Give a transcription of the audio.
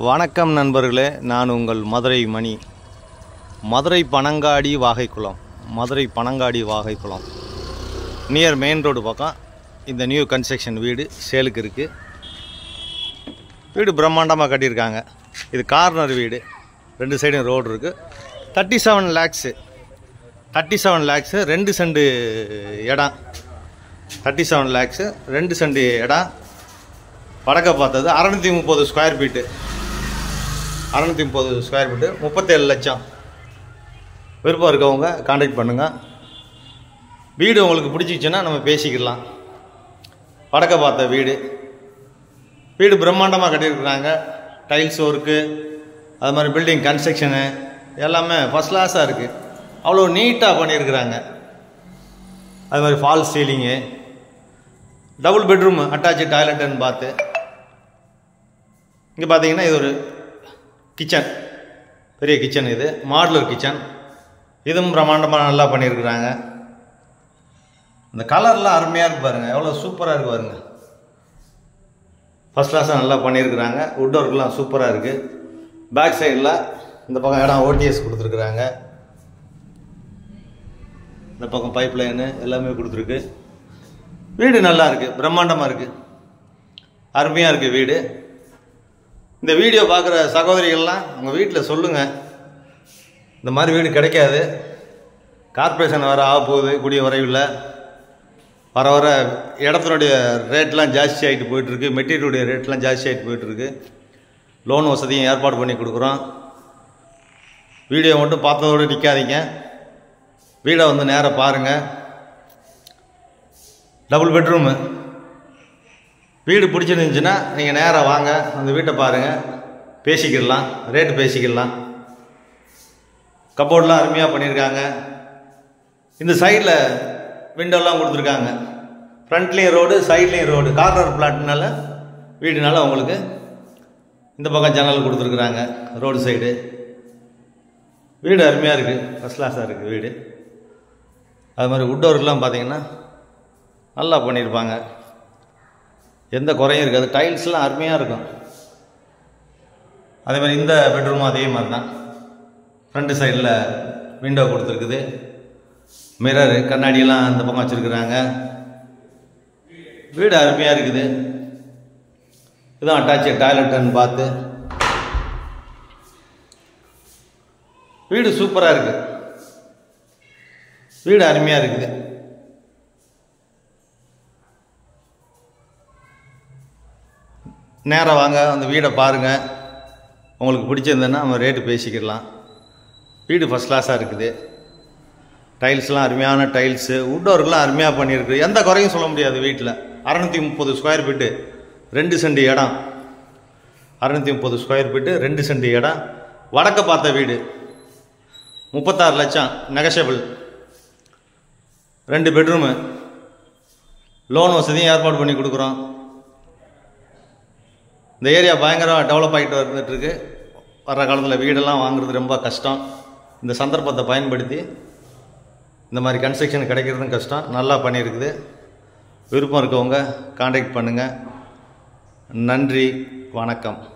வணக்கம் நண்பர்களே நான் உங்கள் Madurai Mani Madurai Panangadi Vagaikulam Madurai Panangadi Vagaikulam near main road பக்கம் இந்த நியூ கன்ஸ்ட்ரக்ஷன் வீடு சேலுக்கு இருக்குது வீடு பிரம்மாண்டமாக கட்டியிருக்காங்க இது கார்னர் வீடு ரெண்டு சைடும் ரோடு இருக்குது thirty seven lakhs thirty seven lakhs ரெண்டு செண்டு இடம் தேர்ட்டி செவன் லேக்ஸு ரெண்டு செண்டு இடம் வடக்க பார்த்தது அறநூற்றி முப்பது ஸ்கொயர் ஃபீட்டு அறநூற்றி முப்பது ஸ்கொயர் ஃபீட்டு முப்பத்தேழு லட்சம் விருப்பம் இருக்கவங்க காண்டாக்ட் பண்ணுங்கள் வீடு உங்களுக்கு பிடிச்சிச்சுன்னா நம்ம பேசிக்கலாம் வடக்க பார்த்த வீடு வீடு பிரம்மாண்டமாக கட்டியிருக்கிறாங்க டைல்ஸ் ஒர்க்கு அது மாதிரி பில்டிங் கன்ஸ்ட்ரக்ஷனு எல்லாமே ஃபஸ்ட் கிளாஸாக இருக்குது அவ்வளோ நீட்டாக பண்ணியிருக்கிறாங்க அது மாதிரி fall ceiling double bedroom attach டாய்லெட்டுன்னு பார்த்து இங்கே பார்த்தீங்கன்னா இது ஒரு கிச்சன் பெரிய கிச்சன் இது மாடுலர் கிச்சன் இதுவும் பிரம்மாண்டமாக நல்லா பண்ணியிருக்கிறாங்க இந்த கலர்லாம் அருமையாக இருக்கு பாருங்கள் எவ்வளோ சூப்பராக இருக்கு பாருங்க ஃபஸ்ட் கிளாஸாக நல்லா பண்ணியிருக்கிறாங்க வுட் ஒர்க்லாம் சூப்பராக இருக்குது பேக் சைடில் இந்த பக்கம் இடம் ஓடிஎஸ் கொடுத்துருக்குறாங்க இந்த பக்கம் பைப் லைனு எல்லாமே கொடுத்துருக்கு வீடு நல்லா இருக்குது பிரம்மாண்டமாக இருக்குது அருமையாக இருக்குது வீடு இந்த வீடியோ பார்க்குற சகோதரிகள்லாம் உங்கள் வீட்டில் சொல்லுங்கள் இந்த மாதிரி வீடு கிடைக்காது கார்ப்பரேஷன் வர ஆக போகுது கூடிய வரைவில் வர வர இடத்தினுடைய ரேட்லாம் ஜாஸ்தி ஆகிட்டு போயிட்டுருக்கு மெட்டீரியலுடைய ரேட்லாம் ஜாஸ்தி ஆகிட்டு போயிட்டுருக்கு லோன் வசதியும் ஏற்பாடு பண்ணி கொடுக்குறோம் வீடியோ மட்டும் பார்த்ததோடு நிற்காதீங்க வீடை வந்து நேராக பாருங்கள் டபுள் பெட்ரூமு வீடு பிடிச்சிருந்துச்சுன்னா நீங்கள் நேராக வாங்க அந்த வீட்டை பாருங்கள் பேசிக்கிடலாம் ரேட்டு பேசிக்கிடலாம் கப்போர்டெலாம் அருமையாக பண்ணியிருக்காங்க இந்த சைடில் விண்டோலாம் கொடுத்துருக்காங்க ஃப்ரண்ட்லேயும் ரோடு சைட்லேயும் ரோடு கார்னர் பிளாட்னால வீடுனால உங்களுக்கு இந்த பக்கம் ஜன்னல் கொடுத்துருக்குறாங்க ரோடு சைடு வீடு அருமையாக இருக்குது ஃபஸ்ட் கிளாஸாக இருக்குது வீடு அது மாதிரி வுட் ஒர்க்லாம் பார்த்தீங்கன்னா நல்லா பண்ணியிருப்பாங்க எந்த குறையும் இருக்காது டைல்ஸ்லாம் அருமையாக இருக்கும் அதே மாதிரி இந்த பெட்ரூமும் அதே மாதிரி தான் ஃப்ரண்ட் சைடில் விண்டோ கொடுத்துருக்குது மிரரு கண்ணாடியெல்லாம் அந்த பக்கம் வச்சுருக்குறாங்க வீடு அருமையாக இருக்குது இதுவும் அட்டாச்சு டாய்லெட்டுன்னு பார்த்து வீடு சூப்பராக இருக்குது வீடு அருமையாக இருக்குது நேராக வாங்க அந்த வீடை பாருங்கள் உங்களுக்கு பிடிச்சிருந்ததுன்னா நம்ம ரேட்டு பேசிக்கிடலாம் வீடு ஃபஸ்ட் கிளாஸாக இருக்குது டைல்ஸ்லாம் அருமையான டைல்ஸு வுட் ஒர்க்லாம் அருமையாக பண்ணியிருக்கு எந்த குறையும் சொல்ல முடியாது வீட்டில் அறநூற்றி முப்பது ஸ்கொயர் ஃபீட்டு ரெண்டு சென்ட் இடம் அறநூற்றி முப்பது ஸ்கொயர் ஃபீட்டு ரெண்டு சென்ட் இடம் வடக்க பார்த்த வீடு முப்பத்தாறு லட்சம் நெகஷபிள் ரெண்டு பெட்ரூமு லோன் வசதியும் ஏற்பாடு பண்ணி கொடுக்குறோம் இந்த ஏரியா பயங்கரமாக டெவலப் ஆகிட்டு வந்துட்டுருக்கு வர்ற காலத்தில் வீடெல்லாம் வாங்குறது ரொம்ப கஷ்டம் இந்த சந்தர்ப்பத்தை பயன்படுத்தி இந்த மாதிரி கன்ஸ்ட்ரக்ஷன் கிடைக்கிறதும் கஷ்டம் நல்லா பண்ணியிருக்குது விருப்பம் இருக்கவங்க காண்டாக்ட் பண்ணுங்கள் நன்றி வணக்கம்